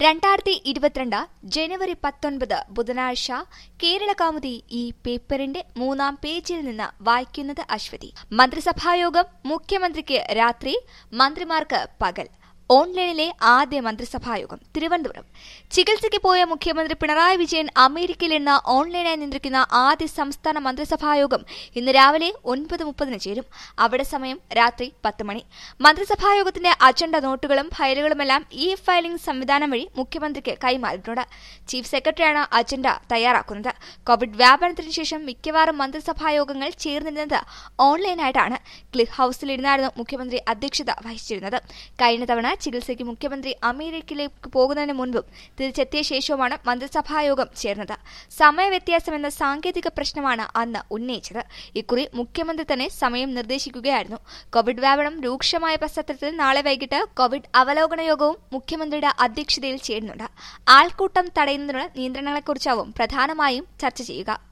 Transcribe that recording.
രണ്ടായിരത്തി ഇരുപത്തിരണ്ട് ജനുവരി പത്തൊൻപത് ബുധനാഴ്ച കേരള കൗമുദി ഈ പേപ്പറിന്റെ മൂന്നാം പേജിൽ നിന്ന് വായിക്കുന്നത് അശ്വതി മന്ത്രിസഭായോഗം മുഖ്യമന്ത്രിക്ക് രാത്രി മന്ത്രിമാർക്ക് പകൽ ഓൺലൈനിലെ ആദ്യ മന്ത്രിസഭായോഗം തിരുവനന്തപുരം ചികിത്സയ്ക്ക് പോയ മുഖ്യമന്ത്രി പിണറായി വിജയൻ അമേരിക്കയിൽ നിന്ന് ഓൺലൈനായി നിയന്ത്രിക്കുന്ന ആദ്യ സംസ്ഥാന മന്ത്രിസഭായോഗം ഇന്ന് രാവിലെ ഒൻപത് മുപ്പതിന് ചേരും അവിടെ സമയം രാത്രി പത്ത് മണി മന്ത്രിസഭായോഗത്തിന്റെ അജണ്ട നോട്ടുകളും ഫയലുകളുമെല്ലാം ഇ ഫയലിംഗ് സംവിധാനം വഴി മുഖ്യമന്ത്രിക്ക് കൈമാറിയിട്ടുണ്ട് ചീഫ് സെക്രട്ടറിയാണ് അജണ്ട തയ്യാറാക്കുന്നത് കോവിഡ് വ്യാപനത്തിന് ശേഷം മിക്കവാറും മന്ത്രിസഭായോഗങ്ങൾ ചേർന്നിരുന്നത് ഓൺലൈനായിട്ടാണ് ക്ലിഫ് ഹൌസിലിരുന്നായിരുന്നു മുഖ്യമന്ത്രി അധ്യക്ഷത വഹിച്ചിരുന്നത് കഴിഞ്ഞ തവണ ചികിത്സയ്ക്ക് മുഖ്യമന്ത്രി അമേരിക്കയിലേക്ക് പോകുന്നതിന് മുൻപും തിരിച്ചെത്തിയ ശേഷവുമാണ് മന്ത്രിസഭായോഗം ചേർന്നത് സമയവ്യത്യാസം എന്ന സാങ്കേതിക പ്രശ്നമാണ് അന്ന് ഉന്നയിച്ചത് ഇക്കുറി മുഖ്യമന്ത്രി തന്നെ സമയം നിർദ്ദേശിക്കുകയായിരുന്നു കോവിഡ് വ്യാപനം രൂക്ഷമായ പശ്ചാത്തലത്തിൽ നാളെ വൈകിട്ട് കോവിഡ് അവലോകന യോഗവും മുഖ്യമന്ത്രിയുടെ അധ്യക്ഷതയിൽ ചേരുന്നുണ്ട് ആൾക്കൂട്ടം തടയുന്നതിനുള്ള നിയന്ത്രണങ്ങളെക്കുറിച്ചാവും പ്രധാനമായും ചർച്ച ചെയ്യുക